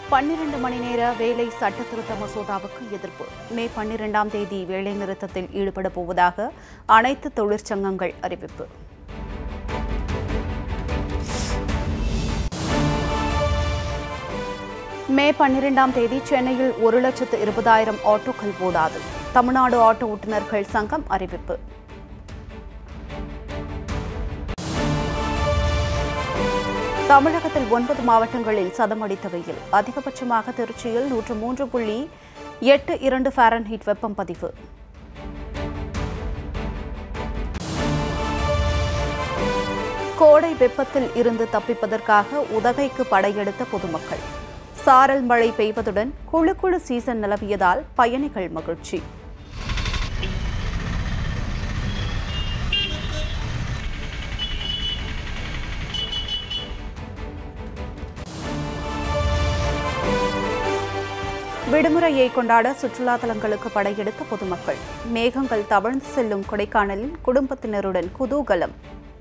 பன்னிரண்டு மணி நேர வேலை சட்ட திருத்த மசோதாவுக்கு எதிர்ப்பு மே பன்னிரெண்டாம் தேதி வேலை நிறுத்தத்தில் ஈடுபட போவதாக அனைத்து தொழிற்சங்கங்கள் அறிவிப்பு மே பன்னிரெண்டாம் தேதி சென்னையில் ஒரு லட்சத்து இருபதாயிரம் ஆட்டோக்கள் ஓடாது தமிழ்நாடு ஆட்டோ ஓட்டுநர்கள் சங்கம் அறிவிப்பு தமிழகத்தில் ஒன்பது மாவட்டங்களில் சதமடித்த வெயில் அதிகபட்சமாக திருச்சியில் நூற்று மூன்று புள்ளி எட்டு இரண்டு ஃபாரன்ஹீட் வெப்பம் பதிவு கோடை வெப்பத்தில் இருந்து தப்பிப்பதற்காக உதகைக்கு படையெடுத்த பொதுமக்கள் சாரல் மழை பெய்வதுடன் குழு குழு சீசன் நிலவியதால் பயணிகள் மகிழ்ச்சி விடுமுறையை கொண்டாட சுற்றுலா தலங்களுக்கு படையெடுத்த பொதுமக்கள் மேகங்கள் தவழ்ந்து செல்லும் கொடைக்கானலில் குடும்பத்தினருடன் குதூகலம்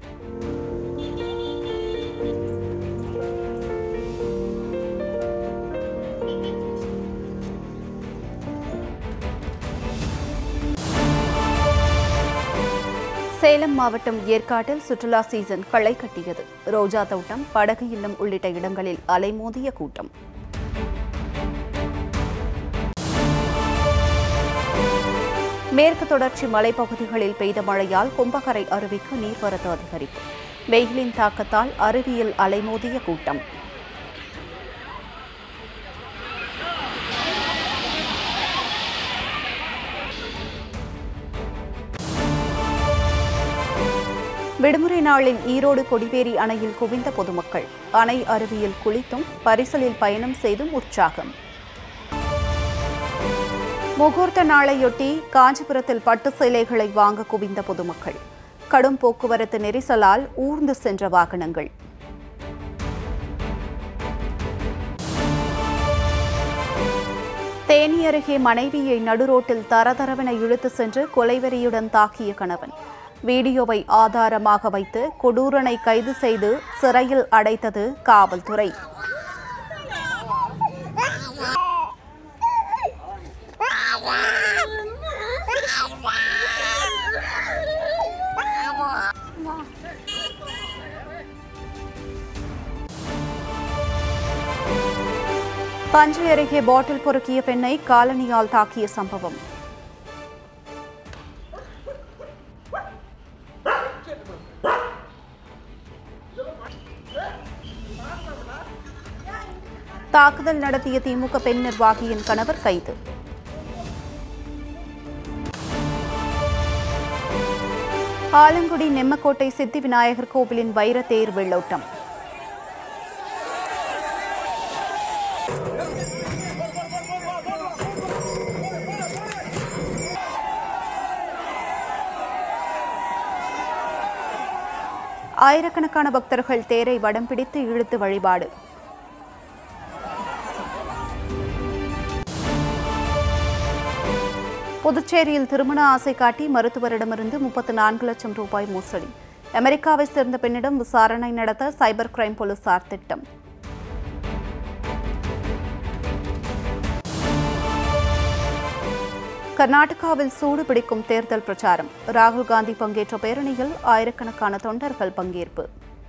சேலம் மாவட்டம் ஏற்காட்டில் சுற்றுலா சீசன் களை கட்டியது ரோஜா தோட்டம் படகு இல்லம் உள்ளிட்ட இடங்களில் அலைமோதிய கூட்டம் மேற்கு தொடர்ச்சி மலைப்பகுதிகளில் பெய்த மழையால் கும்பகரை அருவிக்கு நீர்வரத்து அதிகரிப்பு வெயிலின் தாக்கத்தால் அருவியில் அலைமோதிய கூட்டம் விடுமுறை நாளில் ஈரோடு கொடிவேரி அணையில் குவிந்த பொதுமக்கள் அணை அருவியில் குளித்தும் பரிசலில் பயணம் செய்தும் உற்சாகம் முகூர்த்த நாளையொட்டி காஞ்சிபுரத்தில் பட்டு சேலைகளை வாங்க குவிந்த பொதுமக்கள் கடும் போக்குவரத்து நெரிசலால் ஊர்ந்து சென்ற வாகனங்கள் தேனி அருகே மனைவியை நடுரோட்டில் தரதரவென இழுத்து சென்று கொலைவெறியுடன் தாக்கிய கணவன் வீடியோவை ஆதாரமாக வைத்து கொடூரனை கைது செய்து சிறையில் அடைத்தது காவல்துறை தஞ்சை அருகே பாட்டில் பொறுக்கிய பெண்ணை காலனியால் தாக்கிய சம்பவம் தாக்குதல் நடத்திய திமுக பெண் நிர்வாகியின் கணவர் கைது ஆலங்குடி நெம்மக்கோட்டை சித்தி விநாயகர் கோவிலின் வைரத்தேர் வெள்ளோட்டம் ஆயிரக்கணக்கான பக்தர்கள் தேரை வடம் பிடித்து இழுத்து வழிபாடு புதுச்சேரியில் திருமண ஆசை காட்டி மருத்துவரிடமிருந்து முப்பத்து நான்கு லட்சம் ரூபாய் மோசடி அமெரிக்காவை சேர்ந்த பெண்ணிடம் விசாரணை நடத்த சைபர் கிரைம் போலீசார் திட்டம் கர்நாடகாவில் சூடு பிடிக்கும் தேர்தல் பிரச்சாரம் ராகுல் காந்தி பங்கேற்ற பேரணியில் ஆயிரக்கணக்கான தொண்டர்கள் பங்கேற்பு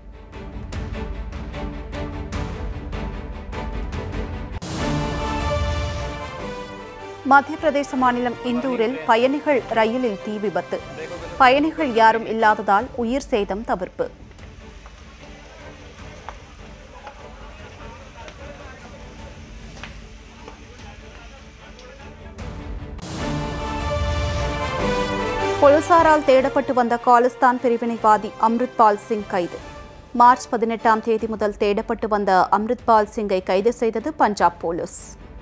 மத்திய பிரதேச மாநிலம் இந்தூரில் பயணிகள் ரயிலில் தீ விபத்து பயணிகள் யாரும் இல்லாததால் உயிர் சேதம் தவிர்ப்பு போலீசாரால் தேடப்பட்டு வந்த காலிஸ்தான் பிரிவினைவாதி அம்ரித்பால் சிங் கைது மார்ச் பதினெட்டாம் தேதி முதல் தேடப்பட்டு வந்த அம்ரித்பால் சிங்கை கைது செய்தது பஞ்சாப் போலீஸ்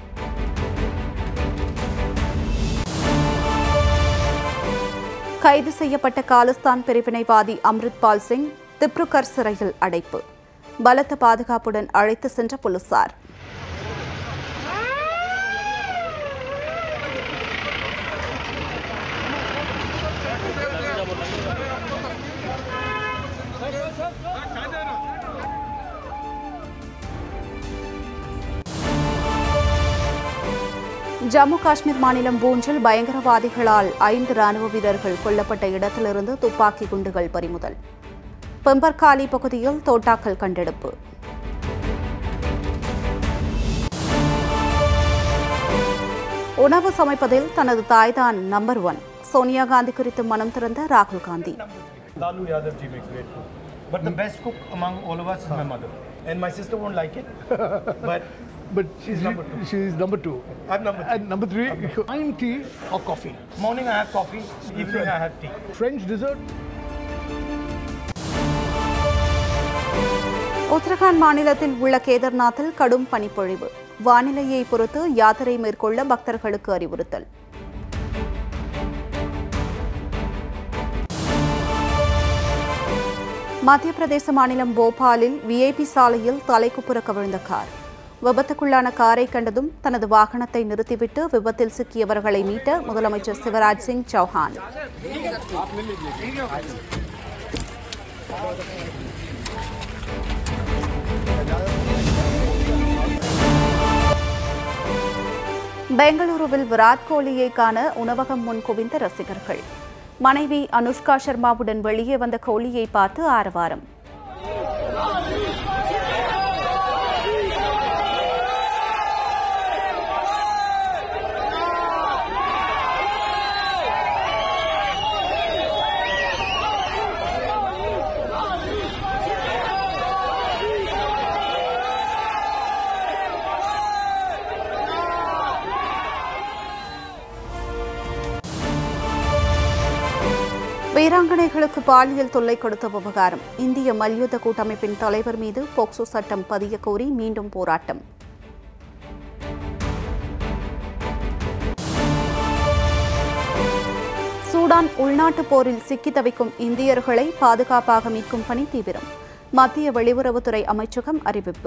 கைது செய்யப்பட்ட காலிஸ்தான் பிரிவினைவாதி அம்ரித்பால் சிங் திப்ருகர் சிறையில் அடைப்பு பலத்த பாதுகாப்புடன் அழைத்து சென்ற போலீசார் ஜம்மு காஷ்மீர் மாநிலம் பூஞ்சில் பயங்கரவாதிகளால் ஐந்து ராணுவ வீரர்கள் கொல்லப்பட்ட இடத்திலிருந்து துப்பாக்கி குண்டுகள் பறிமுதல் பெம்பர்காலி பகுதியில் தோட்டாக்கள் கண்டெடுப்பு உணவு சமைப்பதில் தனது தாய்தான் நம்பர் ஒன் சோனியா காந்தி குறித்து மனம் திறந்த ராகுல் Gandhi Lalu Yadav ji makes great food. But the best cook among all of us is my mother. And my sister won't like it. but But she's number two. She's number two. I'm number three. And number three, wine, tea or coffee. Morning I have coffee, evening I have tea. French dessert. Uttarakhand மாநிலத்தில் உள்ள கேதார்நாத்தில் கடும் பனிப்பொழிவு வானிலையை பொறுத்து யாத்திரை மேற்கொள்ள பக்தர்களுக்கு அறிவுறுத்தல் மத்திய பிரதேச மாநிலம் போபாலில் விஐபி சாலையில் தலைக்குப்புற கவிழ்ந்த கார் விபத்துக்குள்ளான காரை கண்டதும் தனது வாகனத்தை நிறுத்திவிட்டு விபத்தில் சிக்கியவர்களை மீட்ட முதலமைச்சர் சிவராஜ் சிங் சௌஹான் பெங்களூருவில் விராட் கோலியை காண உணவகம் முன் குவிந்த ரசிகர்கள் மனைவி அனுஷ்கா சர்மாவுடன் வெளியே வந்த கோலியை பார்த்து ஆரவாரம் வீராங்கனைகளுக்கு பாலியல் தொல்லை கொடுத்த விவகாரம் இந்திய மல்யுத்த கூட்டமைப்பின் தலைவர் மீது போக்சோ சட்டம் பதிய கோரி மீண்டும் போராட்டம் சூடான் உள்நாட்டுப் போரில் சிக்கி தவிக்கும் இந்தியர்களை பாதுகாப்பாக மீட்கும் பணி தீவிரம் மத்திய வெளியுறவுத்துறை அமைச்சகம் அறிவிப்பு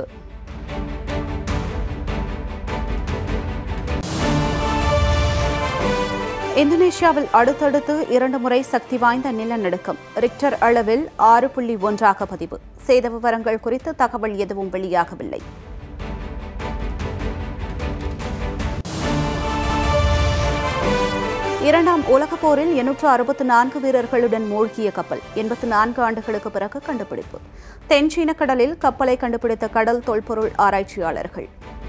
இந்தோனேஷியாவில் அடுத்தடுத்து இரண்டு முறை சக்தி வாய்ந்த நிலநடுக்கம் ரிக்டர் அளவில் ஆறு புள்ளி ஒன்றாக பதிவு சேத விவரங்கள் குறித்து தகவல் எதுவும் வெளியாகவில்லை இரண்டாம் உலகப் போரில் எண்ணூற்று அறுபத்து நான்கு வீரர்களுடன் மூழ்கிய கப்பல் எண்பத்து நான்கு ஆண்டுகளுக்கு பிறகு கண்டுபிடிப்பு தென் சீன கடலில் கப்பலை கண்டுபிடித்த கடல் தொல்பொருள் ஆராய்ச்சியாளர்கள்